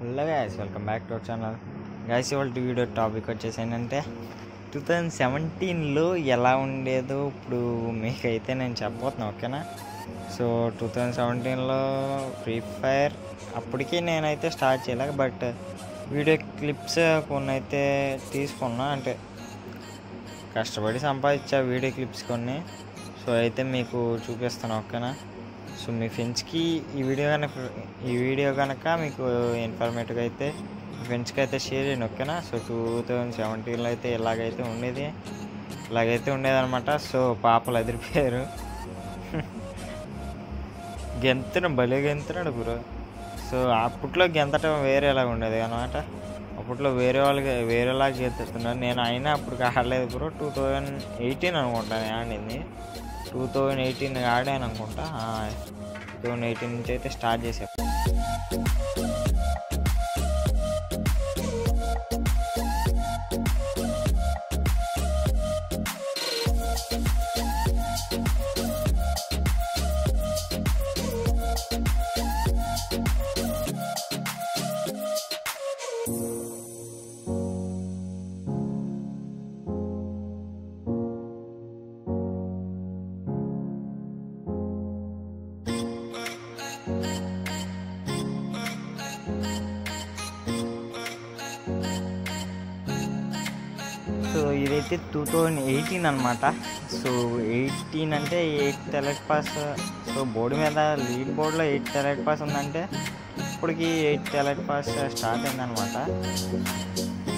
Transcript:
hello guys welcome back to our channel guys ఇవాళ video topic వచ్చేసి ఏంటంటే two thousand సెవెంటీన్లో ఎలా ఉండేదో ఇప్పుడు మీకైతే నేను చెప్పబోతున్నా ఓకేనా సో టూ థౌజండ్ సెవెంటీన్లో ఫ్రీ ఫైర్ అప్పటికి నేనైతే స్టార్ట్ చేయలేక బట్ వీడియో క్లిప్స్ కొన్ని అయితే తీసుకున్నా అంటే కష్టపడి సంపాదించా వీడియో క్లిప్స్ కొన్ని సో అయితే మీకు చూపిస్తాను ఓకేనా సో మీ ఫ్రెండ్స్కి ఈ వీడియో కనుక ఈ వీడియో కనుక మీకు ఇన్ఫర్మేటివ్గా అయితే మీ ఫ్రెండ్స్కి అయితే షేర్ చేయండి ఓకేనా సో టూ థౌజండ్ సెవెంటీన్లో అయితే ఇలాగైతే ఉండేది ఇలాగైతే ఉండేదన్నమాట సో పాపలు అదిరిపోయారు గెంతున భలే గెంతున్నాడు బ్రో సో అప్పట్లో గెంతటం వేరేలాగా ఉండేది అనమాట అప్పట్లో వేరే వాళ్ళకి వేరేలాగా గెంతుతున్నారు నేను అయినా అప్పుడు ఆడలేదు బ్రో టూ థౌజండ్ ఎయిటీన్ అనుకుంటా నేను ఆడింది టూ థౌజండ్ ఎయిటీన్ ఆడాను అనుకుంటా టూ థౌజండ్ ఎయిటీన్ నుంచి అయితే స్టార్ట్ చేసా సో ఇదైతే టూ థౌజండ్ ఎయిటీన్ అనమాట సో ఎయిటీన్ అంటే eight elite pass so board మీద లీడ్ బోర్డులో ఎయిట్ ఎలైట్ పాస్ ఉందంటే ఇప్పటికి ఎయిట్ ఎలైట్ పాస్ స్టార్ట్ అయిందనమాట